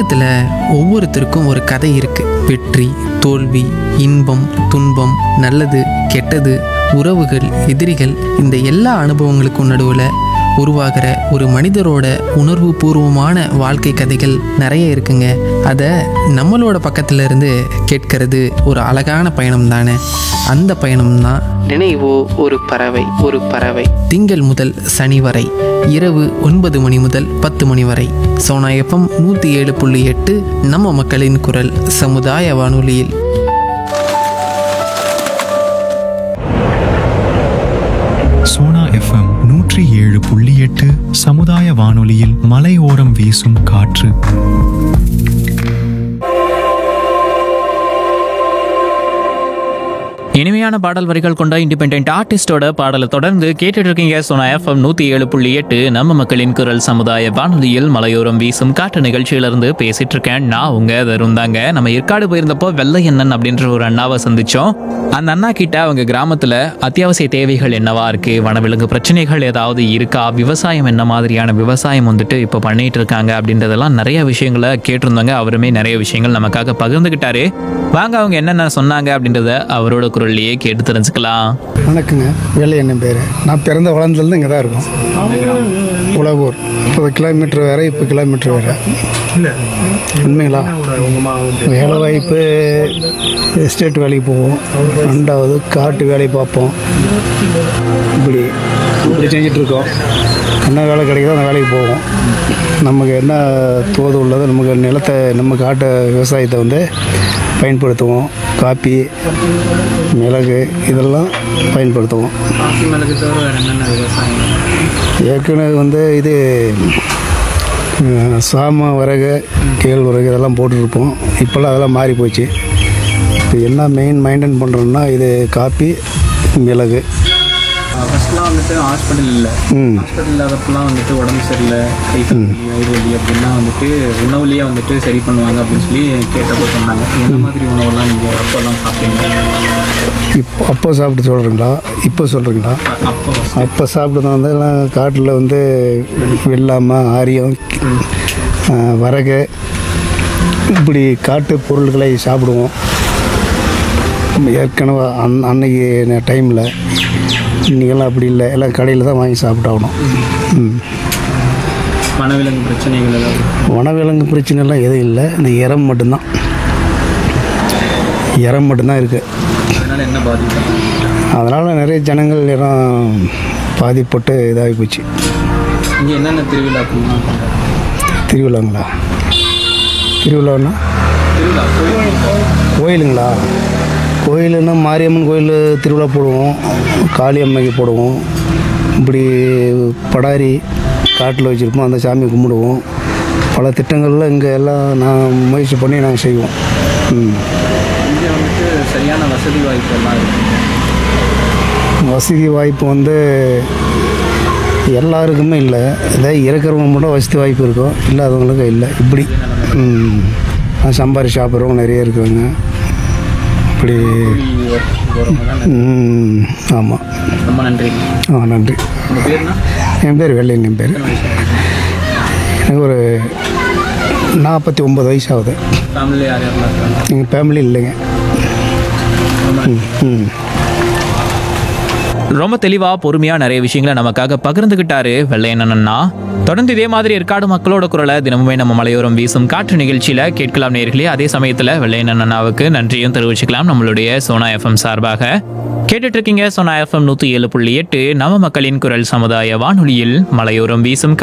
உலகத்தில் ஒவ்வொருத்தருக்கும் ஒரு கதை இருக்கு வெற்றி தோல்வி இன்பம் துன்பம் நல்லது கெட்டது உறவுகள் எதிரிகள் இந்த எல்லா அனுபவங்களுக்கும் நடுவில் உருவாகிற ஒரு மனிதரோட உணர்வு பூர்வமான வாழ்க்கை கதைகள் நிறைய இருக்குங்க அதை நம்மளோட பக்கத்துல இருந்து கேட்கறது ஒரு அழகான பயணம் தானே அந்த பயணம் தான் நினைவோ ஒரு பறவை ஒரு பறவை திங்கள் முதல் சனி வரை இரவு ஒன்பது மணி முதல் பத்து மணி வரை சோனா எஃப்எம் நூற்றி ஏழு புள்ளி எட்டு நம்ம மக்களின் குரல் சமுதாய வானொலியில் சோனா எஃப்எம் நூற்றி ஏழு புள்ளி எட்டு சமுதாய வானொலியில் மலையோரம் வீசும் காற்று இனிமையான பாடல் வரிகள் கொண்ட இண்டிபெண்ட் ஆர்டிஸ்டோட பாடலை தொடர்ந்து கேட்டுட்டு இருக்கீங்க சோனா எஃப்எம் நூத்தி ஏழு புள்ளி எட்டு நம்ம மக்களின் குரல் சமுதாய வானொலியில் மலையோரம் வீசும் காற்று நிகழ்ச்சியில இருந்து பேசிட்டு இருக்கேன் நான் உங்க தருண் தாங்க நம்ம ஏற்காடு போயிருந்தப்போ வெள்ளை எண்ணன் அப்படின்ற ஒரு அண்ணாவை சந்திச்சோம் அந்த அண்ணா கிட்ட அவங்க கிராமத்துல அத்தியாவசிய தேவைகள் என்னவா இருக்கு வனவிலங்கு பிரச்சனைகள் ஏதாவது இருக்கா விவசாயம் என்ன மாதிரியான விவசாயம் வந்துட்டு இப்போ பண்ணிட்டு இருக்காங்க அப்படின்றதெல்லாம் நிறைய விஷயங்களை கேட்டிருந்தாங்க அவருமே நிறைய விஷயங்கள் நமக்காக பகிர்ந்துகிட்டாரு வாங்க அவங்க என்னென்ன சொன்னாங்க அப்படின்றத அவரோட குரல்லையே கேட்டு தெரிஞ்சுக்கலாம் வணக்கங்க வேலை என்ன பேர் நான் பிறந்த வளர்ந்ததுலேருந்து இங்கே தான் இருக்கோம் உலகூர் முப்பது கிலோமீட்டர் வேறு இப்போ கிலோமீட்டர் வேறு உண்மைங்களா வேலை வாய்ப்பு எஸ்டேட் வேலைக்கு போவோம் ரெண்டாவது காட்டு வேலை பார்ப்போம் இப்படி இப்படி செஞ்சுட்டு இருக்கோம் என்ன வேலை கிடைக்குதோ அந்த வேலைக்கு போவோம் நமக்கு என்ன தோது உள்ளதோ நமக்கு நிலத்தை நம்ம காட்டு விவசாயத்தை வந்து பயன்படுத்துவோம் காப்பி மிளகு இதெல்லாம் பயன்படுத்துவோம் ஏற்கனவே வந்து இது அஹ், சாம வரகு கேழ்வரகு இதெல்லாம் போட்டுருப்போம் இப்போல்லாம் அதெல்லாம் மாறி போச்சு இப்போ என்ன மெயின் மெயின்டைன் பண்ணுறோம்னா இது காப்பி மிளகு ஃபர்ஸ்ட்லாம் வந்துட்டு ஹாஸ்பிட்டல் இல்லை ம் ஹாஸ்பிட்டல் இல்லாதப்பெல்லாம் வந்துட்டு உடம்பு சரியில்லை கை கால் வலி, வயிறு வலி அப்படின்னா வந்துட்டு உணவுலேயே வந்துட்டு சரி பண்ணுவாங்க அப்படின்னு சொல்லி கேட்டப்போ சொன்னாங்க என்ன மாதிரி உணவுலாம் நீங்கள் அப்போல்லாம் சாப்பிட்டீங்க இப்போ அப்போ சாப்பிட்டு சொல்கிறீங்களா இப்போ சொல்கிறீங்களா அப்போ அப்போ சாப்பிட்டு வந்து எல்லாம் காட்டில் வந்து வெள்ளாமை ஆரியம் அஹ், வரகு இப்படி காட்டு பொருள்களை சாப்பிடுவோம் ஏற்கனவே அன் அன்னைக்கு டைமில் இன்றைக்கெல்லாம் அப்படி இல்லை எல்லாம் கடையில் தான் வாங்கி சாப்பிட்டாகணும் ம் வனவிலங்கு பிரச்சனைகள் ஏதாவது வனவிலங்கு பிரச்சனைலாம் எதுவும் இல்லை இந்த இறம் மட்டும்தான் இறம் மட்டும்தான் இருக்குது அதனால என்ன பாதிப்பு அதனால் நிறைய ஜனங்கள் இடம் பாதிப்பட்டு இதாகி போச்சு இங்கே என்னென்ன திருவிழாக்கள்லாம் கொண்டாடுறாங்க? திருவிழாங்களா திருவிழான்னா திருவிழா கோயில் கோயிலுங்களா கோயிலுன்னா மாரியம்மன் கோயில் திருவிழா போடுவோம் காளியம்மைக்கு போடுவோம் இப்படி படாரி காட்டில் வச்சுருப்போம் அந்த சாமி கும்பிடுவோம் பல திட்டங்களில் இங்கே எல்லாம் நான் முயற்சி பண்ணி நாங்கள் செய்வோம் ம் இங்கே வந்துட்டு சரியான வசதி வாய்ப்பு எல்லாம் இருக்கு வசதி வாய்ப்பு வந்து எல்லாருக்குமே இல்லை இதே இருக்கிறவங்க மட்டும் வசதி வாய்ப்பு இருக்கும் இல்லாதவங்களுக்கு இல்லை இப்படி ம் சம்பாரி சாப்பிட்றவங்க நிறைய இருக்கிறாங்க இப்படி ம் ஆமாம் ரொம்ப நன்றி ஆ நன்றி உங்கள் பேர்னா என் பேர் வெள்ளையன் என் பேர் எனக்கு ஒரு நாற்பத்தி ஒம்பது வயசு ஆகுது ஃபேமிலியில் யார் யாரெல்லாம் இருக்காங்க எங்கள் ஃபேமிலி இல்லைங்க ம் ம் ரொம்ப தெளிவா பொறுமையா நிறைய விஷயங்களை நமக்காக பகிர்ந்துகிட்டாரு வெள்ளையண்ணா தொடர்ந்து இதே மாதிரி ஏற்காடு மக்களோட குரலை தினமுமே நம்ம மலையோரம் வீசும் காற்று நிகழ்ச்சியில கேட்கலாம் நேர்களே அதே சமயத்துல வெள்ளையண்ணனாவுக்கு நன்றியும் தெரிவிச்சுக்கலாம் நம்மளுடைய சோனா எஃப்எம் சார்பாக கேட்டுட்டு இருக்கீங்க சோனா எஃப்எம் நூத்தி ஏழு புள்ளி எட்டு நம்ம மக்களின் குரல் சமுதாய வானொலியில் மலையோரம் வீசும்